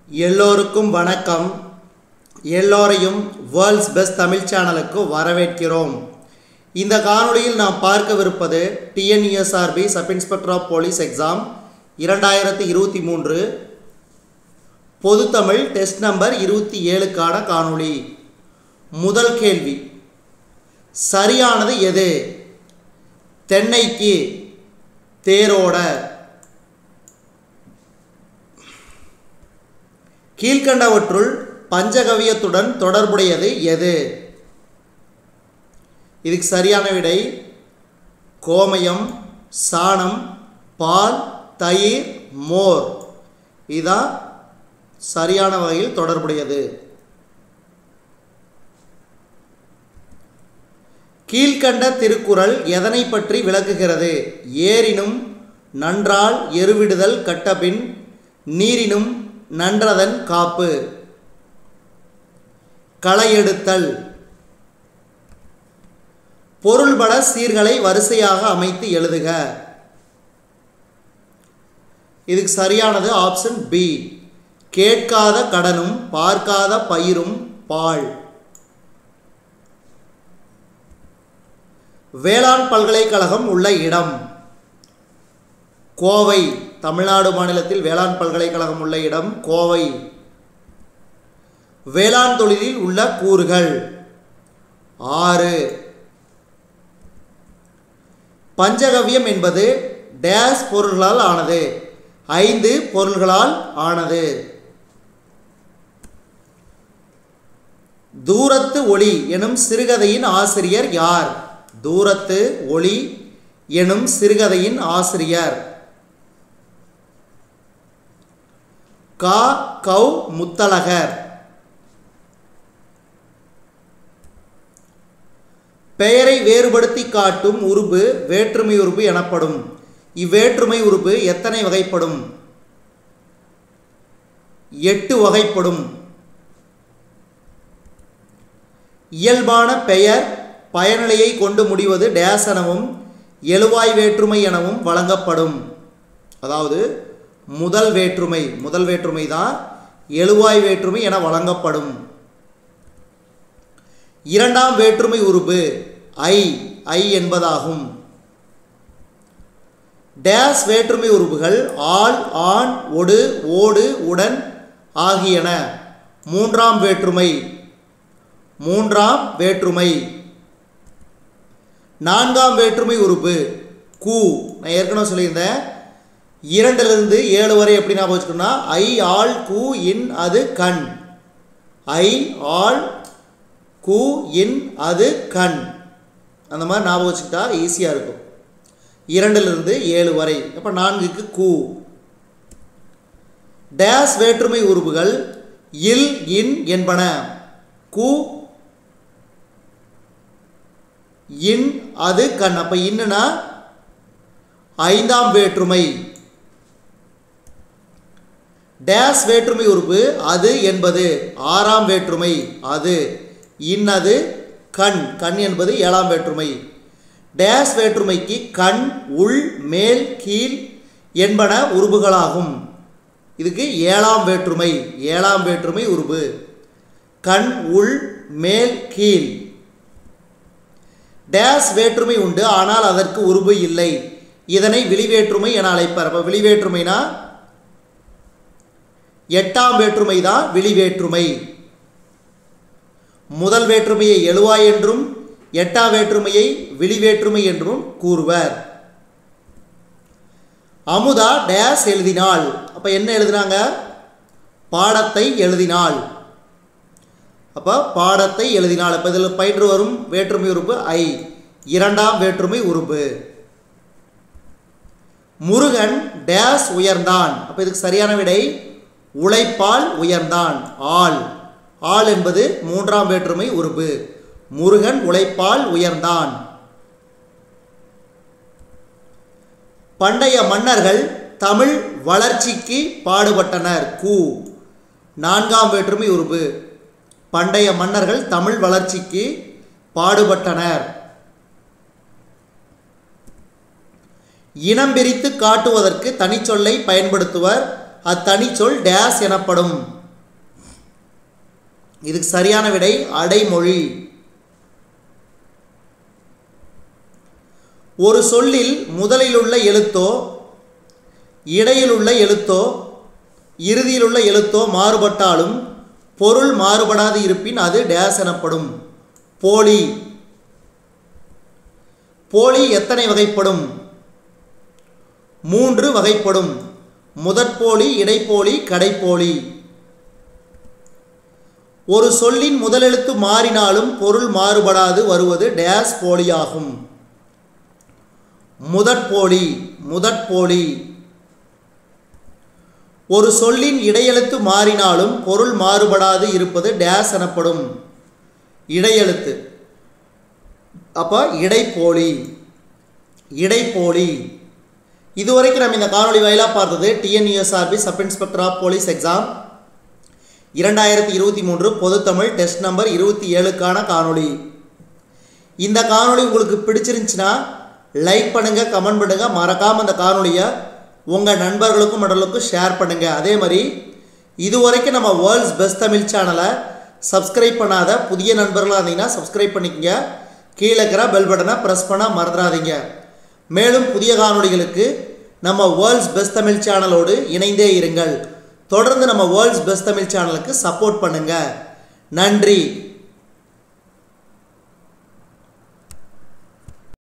எல்லோருக்கும் வணக்கம் எல்லோரையும் வேர்ல்ட்ஸ் பெஸ்ட் தமிழ் சேனலுக்கு வரவேற்கிறோம் இந்த காணொளியில் நாம் பார்க்கவிருப்பது TNUSRB sub inspector of police exam இரண்டாயிரத்தி இருபத்தி மூன்று பொதுத்தமிழ் டெஸ்ட் நம்பர் இருபத்தி ஏழுக்கான காணொளி முதல் கேள்வி சரியானது எது தென்னைக்கு தேரோட கீழ்கண்டவற்றுள் பஞ்சகவியத்துடன் தொடர்புடையது எது இதுக்கு சரியான விடை கோமயம் சாணம் பால் தயிர் மோர் இதுதான் சரியான வகையில் தொடர்புடையது கீழ்கண்ட திருக்குறள் எதனை பற்றி விளக்குகிறது ஏரினும் நன்றால் எருவிடுதல் கட்டபின் நீரினும் நன்றதன் காப்பு களையெடுத்தல் பொருள்பட சீர்களை வரிசையாக அமைத்து எழுதுக இதுக்கு சரியானது ஆப்ஷன் பி கேட்காத கடனும் பார்க்காத பயிரும் பால் வேளாண் பல்கலைக்கழகம் உள்ள இடம் கோவை தமிழ்நாடு மாநிலத்தில் வேளாண் பல்கலைக்கழகம் உள்ள இடம் கோவை வேளாண் தொழிலில் உள்ள கூறுகள் ஆறு பஞ்சகவ்யம் என்பது டேஸ் பொருள்களால் ஆனது ஐந்து பொருள்களால் ஆனது தூரத்து ஒளி எனும் சிறுகதையின் ஆசிரியர் யார் தூரத்து ஒளி எனும் சிறுகதையின் ஆசிரியர் கா கௌ முத்தழகர் பெயரை வேறுபடுத்தி காட்டும் உருபு வேற்றுமை உருபு எனப்படும் இவ்வேற்றுமை உருபு எத்தனை வகைப்படும் எட்டு வகைப்படும் இயல்பான பெயர் பயனிலையை கொண்டு முடிவது டேஸ் எனவும் எழுவாய் வேற்றுமை எனவும் வழங்கப்படும் அதாவது முதல் வேற்றுமை முதல் வேற்றுமை தான் எழுவாய் வேற்றுமை என வழங்கப்படும் இரண்டாம் வேற்றுமை உருபு ஐ ஐ என்பதாகும் டேஸ் வேற்றுமை உருபுகள் ஆள் ஆண் ஒடு ஓடு உடன் ஆகியன மூன்றாம் வேற்றுமை மூன்றாம் வேற்றுமை நான்காம் வேற்றுமை உறுப்பு கு நான் ஏற்கனவே சொல்லியிருந்தேன் இரண்டிலிருந்து ஏழு வரை எப்படி ஞாபகம் வச்சுக்கணும்னா ஐ ஆள் கு இன் அது கண் ஐ ஆள் கு இன் அது கண் அந்த மாதிரி ஞாபகம் வச்சுக்கிட்டா ஈஸியாக இருக்கும் இரண்டிலிருந்து ஏழு வரை அப்போ நான்குக்கு கு டேஸ் வேற்றுமை உறுப்புகள் இல் இன் என்பன கு இன் அது கண் அப்போ இன்னுனா ஐந்தாம் வேற்றுமை டேஸ் வேற்றுமை உறுப்பு அது என்பது ஆறாம் வேற்றுமை அது இன்னது கண் கண் என்பது ஏழாம் வேற்றுமை டேஸ் வேற்றுமைக்கு கண் உள் மேல் கீழ் என்பன உருபுகளாகும் இதுக்கு ஏழாம் வேற்றுமை ஏழாம் வேற்றுமை உருபு கண் உள் மேல் கீழ் டேஸ் வேற்றுமை உண்டு ஆனால் அதற்கு உருபு இல்லை இதனை விழிவேற்றுமை என அழைப்பார் அப்போ விழிவேற்றுமைனா எட்டாம் வேற்றுமை தான் விழிவேற்றுமை முதல் வேற்றுமையை எழுவாய் என்றும் எட்டாம் வேற்றுமையை விழிவேற்றுமை என்றும் கூறுவர் அமுதா டேஸ் எழுதினாள் அப்போ என்ன எழுதினாங்க பாடத்தை எழுதினாள் அப்போ பாடத்தை எழுதினாள் இப்போ இதில் பயின்று வரும் வேற்றுமை உறுப்பு ஐ இரண்டாம் வேற்றுமை உறுப்பு முருகன் டேஸ் உயர்ந்தான் அப்போ இதுக்கு சரியான விடை உழைப்பால் உயர்ந்தான் ஆள் ஆள் என்பது மூன்றாம் வேற்றுமை உறுப்பு முருகன் உழைப்பால் உயர்ந்தான் பண்டைய மன்னர்கள் தமிழ் வளர்ச்சிக்கு பாடுபட்டனர் கு நான்காம் வேற்றுமை உறுப்பு பண்டைய மன்னர்கள் தமிழ் வளர்ச்சிக்கு பாடுபட்டனர் இனம் பிரித்து காட்டுவதற்கு தனிச்சொல்லை பயன்படுத்துவர் அத்தனிச்சொல் டேஸ் எனப்படும் இதுக்கு சரியான விடை அடைமொழி ஒரு சொல்லில் முதலிலுள்ள எழுத்தோ இடையிலுள்ள எழுத்தோ இறுதியிலுள்ள எழுத்தோ மாறுபட்டாலும் பொருள் மாறுபடாது இருப்பின் அது டேஸ் எனப்படும் போலி போலி எத்தனை வகைப்படும் மூன்று வகைப்படும் முதற்போலி இடைப்போலி கடைப்போலி ஒரு சொல்லின் முதலெழுத்து மாறினாலும் பொருள் மாறுபடாது வருவது டேஸ் போலியாகும் முதற்போலி முதற்போலி ஒரு சொல்லின் இடையெழுத்து மாறினாலும் பொருள் மாறுபடாது இருப்பது டேஸ் எனப்படும் இடையெழுத்து அப்போ இடைப்போலி இடைப்போலி இதுவரைக்கும் நம்ம இந்த காணொளி வாயிலாக பார்த்தது TNUSRB sub inspector of police exam இரண்டாயிரத்தி இருபத்தி மூன்று பொதுத்தமிழ் டெஸ்ட் நம்பர் இருபத்தி ஏழுக்கான காணொளி இந்த காணொளி உங்களுக்கு பிடிச்சிருந்துச்சுன்னா லைக் பண்ணுங்கள் கமெண்ட் பண்ணுங்கள் மறக்காமல் அந்த காணொளியை உங்கள் நண்பர்களுக்கும் மடலுக்கும் ஷேர் பண்ணுங்கள் அதே மாதிரி இதுவரைக்கும் நம்ம வேர்ல்ட்ஸ் பெஸ்ட் தமிழ் சேனலை சப்ஸ்கிரைப் பண்ணாத புதிய நண்பர்களாக இருந்தீங்கன்னா சப்ஸ்கிரைப் பண்ணிக்கங்க கீழே இருக்கிற பெல் பட்டனை ப்ரெஸ் பண்ண மறந்துடாதீங்க மேலும் புதிய காணொளிகளுக்கு நம்ம வேர்ல்ட்ஸ் பெஸ்ட் தமிழ் சேனலோடு இணைந்தே இருங்கள் தொடர்ந்து நம்ம வேர்ல்ட்ஸ் பெஸ்ட் தமிழ் சேனலுக்கு சப்போர்ட் பண்ணுங்கள் நன்றி